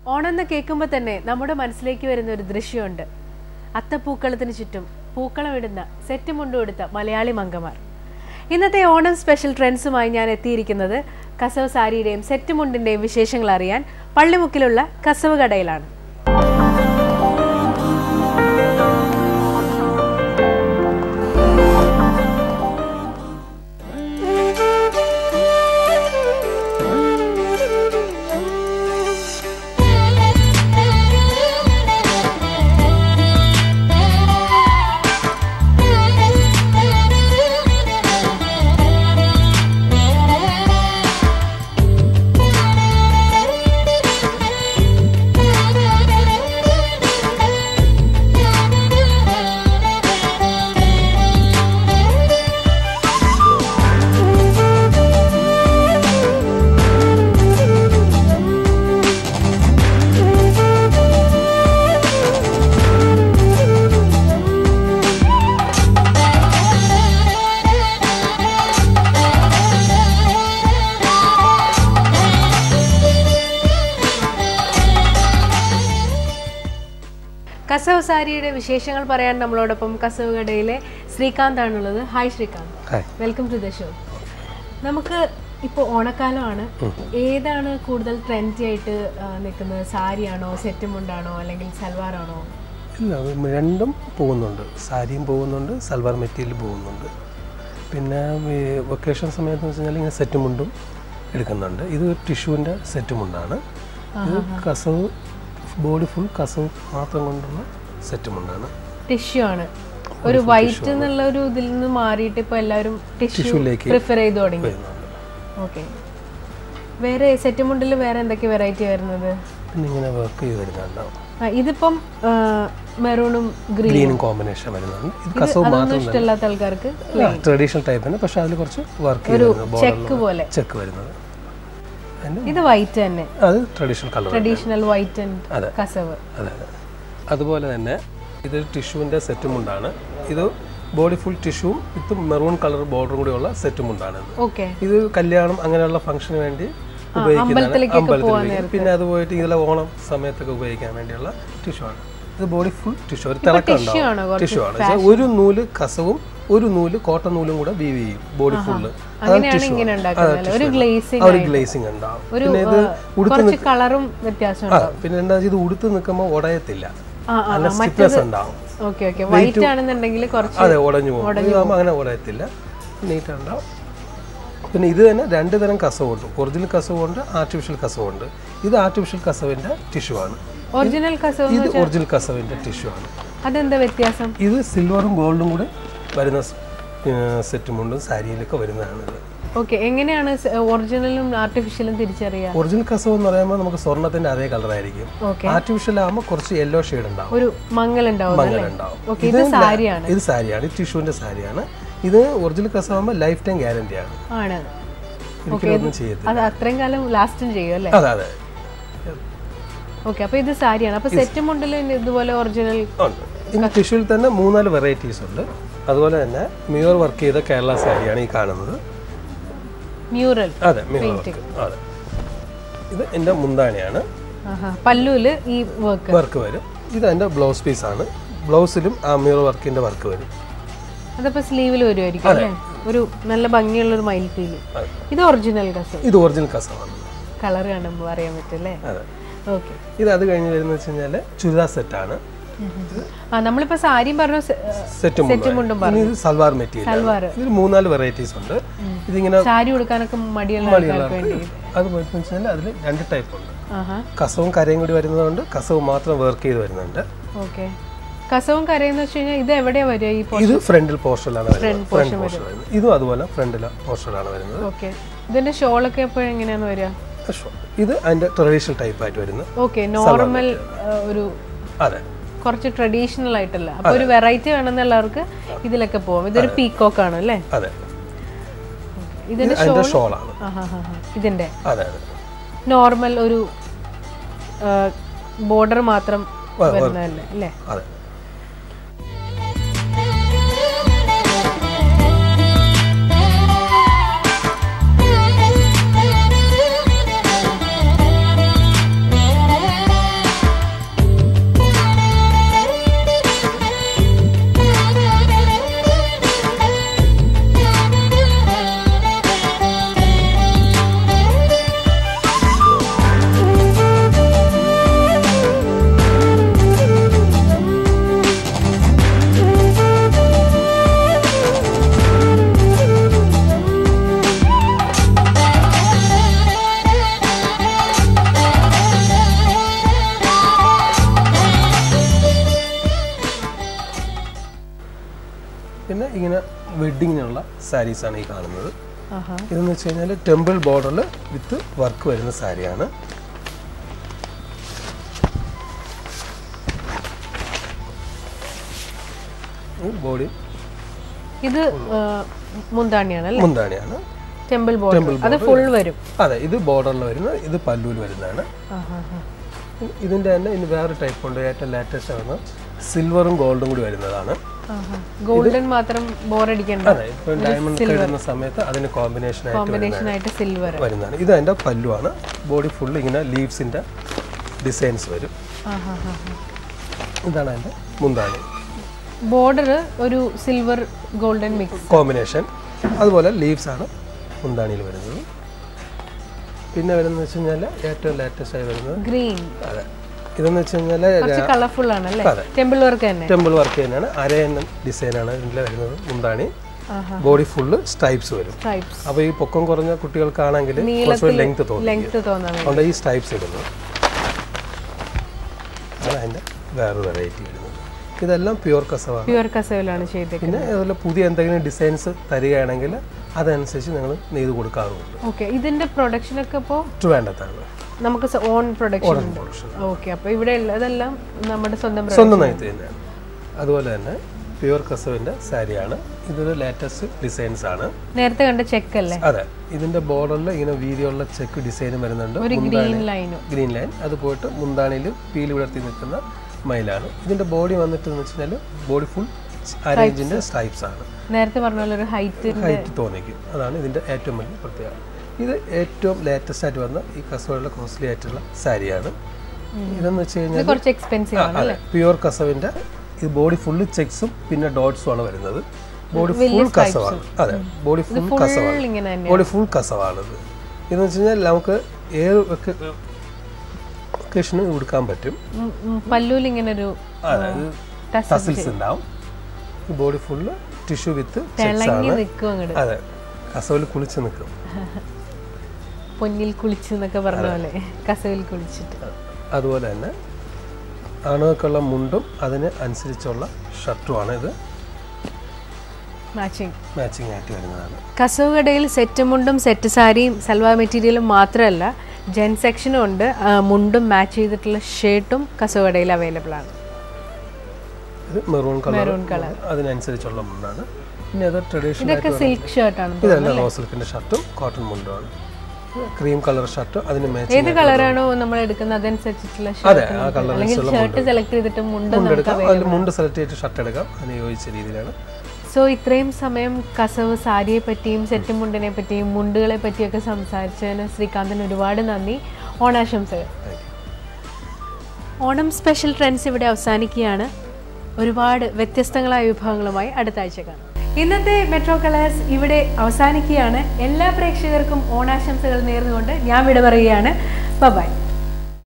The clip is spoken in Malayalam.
ഓണം എന്ന് കേൾക്കുമ്പോൾ തന്നെ നമ്മുടെ മനസ്സിലേക്ക് വരുന്ന ഒരു ദൃശ്യമുണ്ട് അത്തപ്പൂക്കളത്തിന് ചുറ്റും പൂക്കളം ഇടുന്ന സെറ്റ് മുണ്ടും എടുത്ത മലയാളി മങ്കമാർ ഇന്നത്തെ ഓണം സ്പെഷ്യൽ ട്രെൻഡ്സുമായി ഞാൻ എത്തിയിരിക്കുന്നത് കസവ് സാരിയുടെയും സെറ്റ് മുണ്ടിൻ്റെയും വിശേഷങ്ങൾ അറിയാൻ പള്ളിമുക്കിലുള്ള കസവ് കടയിലാണ് കസവ് സാരിയുടെ വിശേഷങ്ങൾ പറയാൻ നമ്മളോടൊപ്പം കസവ് കടയിലെ ശ്രീകാന്ത് ആണുള്ളത് hi Srikanth hi welcome to the show നമുക്ക് ഇപ്പോൾ ഓണക്കാലമാണ് ഏതാണ് കൂടുതൽ ട്രെൻഡി ആയിട്ട് ആ, നിൽക്കുന്നത് സാരിയാണോ സെറ്റ് മുണ്ടാണോ അല്ലെങ്കിൽ സൽവാറാണോ ഇല്ല ഉം, രണ്ടും പോകുന്നുണ്ട് സാരിയും പോകുന്നുണ്ട് സൽവാർ മെറ്റീരിയൽ പോകുന്നുണ്ട് പിന്നെ ഈ വെക്കേഷൻ സമയത്ത് എന്ന് വെച്ച് കഴിഞ്ഞാൽ ഇങ്ങനെ സെറ്റ് മുണ്ടും എടുക്കുന്നുണ്ട് ഇത് ടിഷ്യൂവിൻ്റെ സെറ്റ് മുണ്ടാണ് ഇത് കസവ് ബോഡി ഫുൾ കസവ് മാത്രം കൊണ്ടുള്ള സെറ്റ് മുണ്ടാണ് ടിഷ്യൂ ആണ് ഒരു വൈറ്റ് എന്നുള്ള ഒരു ഇതിൽ നിന്ന് മാറിയിട്ട് ഇപ്പോൾ എല്ലാവരും ടിഷ്യൂ ടിഷ്യൂലേക്ക് പ്രിഫർ ചെയ്ത് തുടങ്ങി വരുന്നുണ്ട് ഓക്കെ വേറെ സെറ്റ് മുണ്ടിൽ വേറെ എന്തൊക്കെ വെറൈറ്റി വരുന്നത് പിന്നെ ഇങ്ങനെ വർക്ക് ചെയ്ത് വരുന്നുണ്ടാവും ആ, ഇതിപ്പം മെറൂണും ഗ്രീൻ ഗ്രീനും കോമ്പിനേഷൻ വരുന്നുണ്ട് ഇത് കസവ് അതൊന്നും മാത്രം ഇഷ്ടമില്ലാത്ത ആൾക്കാർക്ക് ട്രഡീഷണൽ ടൈപ്പ് തന്നെ പക്ഷേ അതിൽ കുറച്ച് വർക്ക് ചെയ്ത് വരുന്നത് ചെക്ക് പോലെ ചെക്ക് വരുന്നത് അതിൻ്റെ ഇത് വൈറ്റ് തന്നെ അത് traditional colour traditional white and അതെ. കസവ് അതെ അതെ അതുപോലെ തന്നെ ഇത് ടിഷ്യൂവിൻ്റെ സെറ്റും മുണ്ടാണ് ഇത് ബോഡി ഫുൾ ടിഷ്യൂവും ഇത് മെറൂൺ കളർ ബോർഡറും കൂടിയുള്ള സെറ്റും മുണ്ടാണ് ഇത് ഓക്കെ ഇത് കല്യാണം അങ്ങനെയുള്ള ഫംഗ്ഷന് വേണ്ടി ഉപയോഗിക്കുന്നതാണ് അമ്പലത്തിലേക്കൊക്കെ അമ്പലത്തിലേക്ക് പിന്നെ അത് പോയിട്ട് ഇതിലെ ഓണം സമയത്തൊക്കെ ഉപയോഗിക്കാൻ വേണ്ടിയുള്ള ടിഷ്യൂ ആണ് ഇത് ബോഡി ഫുൾ ടിഷ്യൂ ഒരു തിളക്കം tissue ആണോ ഉണ്ടാവും ടിഷ്യൂ ആണ് പക്ഷേ ഒരു നൂല് കസവും ഒരു നൂല് കോട്ടൺ നൂലും കൂടെ വീവ് ചെയ്യും ബോഡി ഫുള്ള് അങ്ങനെയാണ് ഇങ്ങനെ ഉണ്ടാക്കുന്നത് ഒരു ഗ്ലേസിംഗ് ഒരു ഗ്ലേസിംഗ് ഉണ്ടാവും ഒരു പിന്നെ ഇത് ആ, കുറച്ച് കളറും വ്യത്യാസം ആ പിന്നെ എന്താ വെച്ചാൽ ഇത് ഉടുത്ത് നിൽക്കുമ്പോൾ ഉടയത്തില്ല ആ ആ നല്ല സ്റ്റിഫ്നെസ് ഉണ്ടാവും ഓക്കെ ഓക്കെ വൈറ്റ് ആണെന്നുണ്ടെങ്കിൽ കുറച്ച് അതെ ഉടഞ്ഞു പോകും ഇതാകുമ്പോൾ അങ്ങനെ ഉടയത്തില്ല നീറ്റ് ഉണ്ടാവും പിന്നെ ഇത് തന്നെ രണ്ട് തരം കസവുണ്ട് ഒറിജിനൽ കസവുണ്ട് ആർട്ടിഫിഷ്യൽ കസവുണ്ട് ഇത് ആർട്ടിഫിഷ്യൽ കസവിൻ്റെ ടിഷ്യൂ ആണ് ഒറിജിനൽ കസവ് ഇത് ഒറിജിനൽ കസവിൻ്റെ ടിഷ്യൂ ആണ് അതെന്താ വ്യത്യാസം ഇത് സിൽവറും ഗോൾഡും കൂടെ വരുന്ന സെറ്റും മുണ്ടും സാരിയിലൊക്കെ വരുന്നതാണ് ഇത് ഓക്കെ എങ്ങനെയാണ് ഒറിജിനലും ആർട്ടിഫിഷ്യലും തിരിച്ചറിയുക ഒറിജിനൽ കസവ് എന്ന് പറയുമ്പോൾ നമുക്ക് സ്വർണ്ണത്തിന്റെ അതേ കളറായിരിക്കും ഓക്കെ ആർട്ടിഫിഷ്യൽ ആകുമ്പോൾ കുറച്ച് യെല്ലോ ഷെയ്ഡ് ഉണ്ടാവും ഒരു മങ്ങൽ ഉണ്ടാവും മങ്ങൽ ഉണ്ടാവും ഓക്കെ ഇത് സാരിയാണ് ഇത് സാരിയാണ് ഇത് ടിഷ്യൂവിന്റെ സാരിയാണ് ഇത് ഒറിജിനൽ കസവ് ആകുമ്പോൾ ലൈഫ് ടൈം ഗ്യാരണ്ടിയാണ് ആണ് ഒരിക്കലും ഒന്നും ചെയ്യത്തില്ല അത് അത്രയും കാലം ലാസ്റ്റും ചെയ്യും അല്ലേ അതെ അതെ ഓക്കെ അപ്പൊ ഇത് സാരിയാണ് അപ്പൊ സെറ്റ് മുണ്ടിൽ ഇതുപോലെ ഒറിജിനൽ ഉണ്ട് ഇനി ടിഷ്യൂവിൽ തന്നെ മൂന്നാല് വെറൈറ്റീസ് ഉണ്ട് അതുപോലെ തന്നെ മ്യൂർ വർക്ക് ചെയ്ത കേരള സാരിയാണ് ഈ കാണുന്നത് മ്യൂറൽ അതെ മ്യൂർ വർക്ക് അതെ ഇത് എൻ്റെ മുന്താണിയാണ് ആഹാ പല്ലുവില് ഈ വർക്ക് വർക്ക് വരും ഇത് എൻ്റെ ബ്ലൗസ് പീസാണ് ബ്ലൗസിലും ആ മ്യൂർ വർക്കിൻ്റെ വർക്ക് വരും അതപ്പോ സ്ലീവിൽ വരുമായിരിക്കും അല്ലേ ഒരു നല്ല ഭംഗിയുള്ള ഒരു മയിൽപ്പീല് അതെ. ഇത് ഒറിജിനൽ കസവ് ഇത് ഒറിജിനൽ കസവാണ് കളർ കാണുമ്പോൾ അറിയാൻ പറ്റും അല്ലേ അതെ ഓക്കെ ഇത് അത് കഴിഞ്ഞ് വരുന്നത് വെച്ച് കഴിഞ്ഞാൽ ചുരിദാർ സെറ്റാണ് ആ നമ്മളിപ്പോ സാരിയും പറഞ്ഞു സെ- സെറ്റ് സെറ്റ് മുണ്ടും ഇനി ഇത് സൽവാർ മെറ്റീരിയൽ സൽവാർ ഇതിൽ മൂന്നാല് വെറൈറ്റീസ് ഉണ്ട് ഇതിങ്ങനെ സാരി ഉടുക്കാനൊക്കെ മടിയുള്ള ആൾക്കാർക്ക് വേണ്ടി അത് പോയിട്ട് വെച്ചാൽ അതിൽ രണ്ട് ടൈപ്പ് ഉണ്ട് ആഹാ കസവും കരയും കൂടി വരുന്നതുകൊണ്ട് കസവ് മാത്രം വർക്ക് ചെയ്ത് വരുന്നുണ്ട് ഓക്കെ കസവും കരയെന്ന് വെച്ച് കഴിഞ്ഞാൽ ഇത് എവിടെയാ വരിക ഈ ഇത് ഫ്രണ്ടിൽ പോർഷനിലാണ് വരുന്നത് ഫ്രണ്ട് പോർഷൻ വരുന്നത് ഇതും അതുപോലെ ഫ്രണ്ടിലെ പോർഷനിലാണ് വരുന്നത് ഓക്കെ ഇതിന്റെ ഷോളൊക്കെ എപ്പോഴും എങ്ങനെയാണ് വരിക ഷോ- ഇത് അതിന്റെ ട്രഡീഷണൽ ടൈപ്പ് ആയിട്ട് വരുന്നത് ഓക്കെ നോർമൽ ഒരു അതെ കുറച്ച് ട്രഡീഷണൽ ആയിട്ടല്ല അപ്പൊ ഒരു വെറൈറ്റി വേണമെന്നുള്ളവർക്ക് ഇതിലൊക്കെ പോവാം ഇതൊരു പീക്കോക്ക് ആണ് അല്ലേ അതെ ഇതിന്റെ ഇത് അതിന്റെ ഷോളാണ് ആഹാ, ഹാ, ഹാ. ഇതിന്റെ അതെ അതെ നോർമൽ ഒരു ബോർഡർ മാത്രം വരുന്നതല്ലേ അല്ലേ അതെ ഇങ്ങനെ വെഡ്ഡിങ്ങിനുള്ള സാരീസാണ് ഈ കാണുന്നത് ആഹാ ഇതെന്ന് വെച്ച് കഴിഞ്ഞാൽ ടെമ്പിൾ ബോർഡറിൽ വിത്ത് വർക്ക് വരുന്ന സാരിയാണ് ബോഡി ഇത് ആ, മുന്താണിയാണ് അല്ലേ മുന്താണിയാണ് ടെമ്പിൾ ബോർഡർ അത് ഫുൾ വരും അതെ ഇത് ബോർഡറിൽ വരുന്നത് ഇത് പല്ലുവിൽ വരുന്നതാണ് ആഹാ ആഹാ. ഇതിൻ്റെ തന്നെ ഇനി വേറെ ടൈപ്പ് ഉണ്ട് ഏറ്റവും ലേറ്റസ്റ്റ് ആണ് സിൽവറും ഗോൾഡും കൂടി വരുന്നതാണ് ആഹാ. ഗോൾഡൻ മാത്രം ബോറടിക്കണ്ട അതെ ഇപ്പം ഡയമണ്ട് ഇടുന്ന സമയത്ത് അതിന് കോമ്പിനേഷൻ ആയിട്ട് കോമ്പിനേഷൻ ആയിട്ട് സിൽവർ വരുന്നതാണ് ഇത് അതിൻ്റെ പല്ലുവാണ് ബോഡി ഫുൾ ഇങ്ങനെ ലീവ്സിൻ്റെ ഡിസൈൻസ് വരും ഇതാണ് അതിൻ്റെ മുന്താണി ബോർഡർ ഒരു സിൽവർ ഗോൾഡൻ മിക്സ് കോമ്പിനേഷൻ അതുപോലെ ലീവ്സ് ആണ് മുന്താണിയിൽ വരുന്നത് പിന്നെ വരുന്നത് വെച്ച് കഴിഞ്ഞാൽ ഏറ്റവും ലേറ്റസ്റ്റ് ആയി വരുന്നത് ഗ്രീൻ അതെ ഇതെന്ന് വെച്ച് കഴിഞ്ഞാൽ കുറച്ച് കളർഫുൾ ആണ് അല്ലേ അതെ. ടെമ്പിൾ വർക്ക് തന്നെ ടെമ്പിൾ വർക്ക് തന്നെയാണ് അരയണ്ണൻ ഡിസൈനാണ് ഇതിൽ വരുന്നത് മുന്താണി ആഹാ ബോഡി ഫുള്ള് സ്ട്രൈപ്സ് വരും സ്ട്രൈപ്സ് അപ്പോൾ ഈ പൊക്കം കുറഞ്ഞ കുട്ടികൾക്കാണെങ്കിൽ കുറച്ചുകൂടി ലെങ്ത് തോന്നും ലെങ്ത് തോന്നാൻ വേണ്ടി അതുകൊണ്ട് ഈ സ്ട്രൈപ്സ് ഇടുന്നു അതാണ് അതിൻ്റെ വേറൊരു വെറൈറ്റി വരുന്നത് ഇതെല്ലാം പ്യുവർ കസവാണ് പ്യുവർ കസവിലാണ് ചെയ്തേക്കുന്നത് പിന്നെ അതുപോലെ പുതിയ എന്തെങ്കിലും ഡിസൈൻസ് തരികയാണെങ്കിൽ അതനുസരിച്ച് ഞങ്ങൾ നെയ്ത് കൊടുക്കാറുമുണ്ട് ഓക്കെ ഇതിന്റെ പ്രൊഡക്ഷൻ ഒക്കെ ഇപ്പോൾ ട്രിവാൻഡത്താണ് നമുക്ക് ഓൺ പ്രൊഡക്ഷൻ ഉണ്ട് പ്രൊഡക്ഷൻ ഓക്കെ അപ്പോൾ ഇവിടെ ഉള്ളതെല്ലാം നമ്മുടെ സ്വന്തം production. സ്വന്തം നെയ്ത്ത് തന്നെയാണ് അതുപോലെ തന്നെ പ്യുവർ കസവിൻ്റെ സാരിയാണ് ഇതൊരു ലേറ്റസ്റ്റ് ഡിസൈൻസ് ആണ് നേരത്തെ കണ്ട ചെക്ക് അല്ലേ അതെ ഇതിന്റെ ബോർഡറിൽ ഇങ്ങനെ വീതിയുള്ള ചെക്ക് ഡിസൈനും വരുന്നുണ്ട് ഒരു ഗ്രീൻ ലൈനും ഗ്രീൻ ലൈൻ അത് പോയിട്ട് മുന്താണിയിൽ പീല് വിടർത്തി നിൽക്കുന്ന മയിലാണ് ഇതിന്റെ ബോഡി വന്നിട്ട് എന്ന് വെച്ചാൽ ബോഡി ഫുൾ അരേഞ്ചിന്റെ സ്ട്രൈപ്സ് ആണ് നേരത്തെ പറഞ്ഞ പോലെ ഒരു ഹൈറ്റ് ഹൈറ്റ് തോന്നിക്കും അതാണ് ഇതിന്റെ ഏറ്റവും വലിയ പ്രത്യേകത ഇത് ഏറ്റവും ലേറ്റസ്റ്റ് ആയിട്ട് വന്ന ഈ കസവയുടെ കോസ്റ്റ്ലി ആയിട്ടുള്ള സാരിയാണ് ഇതെന്ന് വെച്ച് കഴിഞ്ഞാൽ ഇത് കുറച്ച് എക്സ്പെൻസീവ് ആണ് അതെ പ്യുവർ കസവിന്റെ ഇത് ബോഡി ഫുള്ള് ചെക്സും പിന്നെ ഡോട്ട്സും ആണ് വരുന്നത് ബോഡി ഫുൾ കസവാണ് അതെ ബോഡി ഫുൾ കസവാണ് ഫുൾ ഇങ്ങനെ തന്നെ ബോഡി ഫുൾ കസവാണിത് ഇതെന്ന് വെച്ച് കഴിഞ്ഞാൽ നമുക്ക് ഏത് ഒക്കേഷനും കൊടുക്കാൻ പറ്റും ഉം, ഉം, പല്ലൂല് ഇങ്ങനെ ഒരു അതായത് ടസ് ടസിൽസ് ഉണ്ടാവും ഈ body full tissue with checks തിളങ്ങി ആണ് നിൽക്കും അങ്ങോട്ട് അതെ കസവിൽ കുളിച്ച് നിൽക്കും പൊന്നിൽ കുളിച്ച് എന്നൊക്കെ പറഞ്ഞ പോലെ കസവിൽ കുളിച്ചിട്ട് അതുപോലെ തന്നെ ആണുങ്ങൾക്കുള്ള മുണ്ടും അതിന് അനുസരിച്ചുള്ള ഷർട്ടുമാണ് ഇത് മാച്ചിങ് മാച്ചിങ് ആയിട്ട് വരുന്നതാണ് കസവ് കടയിൽ സെറ്റ് മുണ്ടും സെറ്റ് സാരിയും സൽവാർ മെറ്റീരിയലും മാത്രമല്ല ജെൻ സെക്ഷനും ഉണ്ട് ആ, മുണ്ടും മാച്ച് ചെയ്തിട്ടുള്ള ഷർട്ടും കസവ് കടയിൽ അവൈലബിൾ ആണ് ഇത് മെറൂൺ കളർ മെറൂൺ കളർ അതിനനുസരിച്ചുള്ള മുണ്ടാണ് പിന്നെ അത് ട്രഡീഷണൽ ഇതൊക്കെ സിൽക്ക് ഷർട്ടാണ് ഇതെല്ലാം റോ സിൽക്കിന്റെ ഷർട്ടും കോട്ടൺ മുണ്ടുമാണ് ക്രീം കളർ ഷർട്ട് അതിന് മാച്ച് ഏത് കളറാണോ നമ്മൾ എടുക്കുന്നത് അതനുസരിച്ചിട്ടുള്ള അതെ ഷർട്ട് ആ കളർ അല്ലെങ്കിൽ ഷർട്ട് സെലക്ട് ചെയ്തിട്ട് മുണ്ട് നമുക്ക് എടുക്കാം അതിൽ മുണ്ട് സെലക്ട് ചെയ്തിട്ട് ഷർട്ട് എടുക്കാം അതിന് യോജിച്ച രീതിയിലാണ് സോ ഇത്രയും സമയം കസവ് സാരിയെ പറ്റിയും സെറ്റ് മുണ്ടിനെ പറ്റിയും മുണ്ടുകളെ പറ്റിയൊക്കെ സംസാരിച്ചതിന് ശ്രീകാന്തന് ഒരുപാട് നന്ദി ഓണാശംസകൾ thank you Onam special trends ഇവിടെ അവസാനിക്കുകയാണ് ഒരുപാട് വ്യത്യസ്തങ്ങളായ വിഭവങ്ങളുമായി അടുത്ത ആഴ്ച കാണാം ഇന്നത്തെ മെട്രോ കളേഴ്സ് ഇവിടെ അവസാനിക്കുകയാണ് എല്ലാ പ്രേക്ഷകർക്കും ഓണാശംസകൾ നേർന്നുകൊണ്ട് ഞാൻ വിട പറയുകയാണ് ബൈ